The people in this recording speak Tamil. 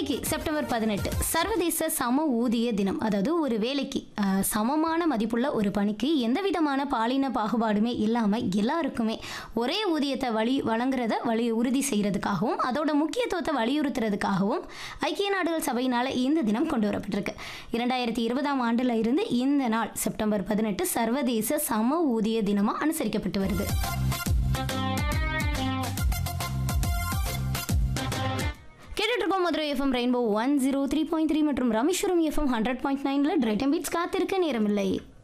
இன்னைக்கு செப்டம்பர் பதினெட்டு சர்வதேச சம ஊதிய தினம் அதாவது ஒரு வேலைக்கு அஹ், சமமான மதிப்புள்ள ஒரு பணிக்கு எந்த விதமான பாலின பாகுபாடுமே இல்லாமல் எல்லாருக்குமே ஒரே ஊதியத்தை வழி வழங்குறத வழி உறுதி செய்கிறதுக்காகவும் அதோட முக்கியத்துவத்தை வலியுறுத்துறதுக்காகவும் ஐக்கிய நாடுகள் சபையினால் இந்த தினம் கொண்டு வரப்பட்டிருக்கு இரண்டாயிரத்தி இருபதாம் ஆண்டில் இருந்து இந்த நாள் செப்டம்பர் பதினெட்டு சர்வதேச சம ஊதிய தினமாக அனுசரிக்கப்பட்டு வருது கேட்டுட்டு இருக்கோம் Madurai FM rainbow one zero three point three மற்றும் ராமேஸ்வரம் எஃப்எம் ஹண்ட்ரட் பாயிண்ட் நைனில் டிரைட்டம் பீட்ஸ் காத்திருக்க நேரமில்லை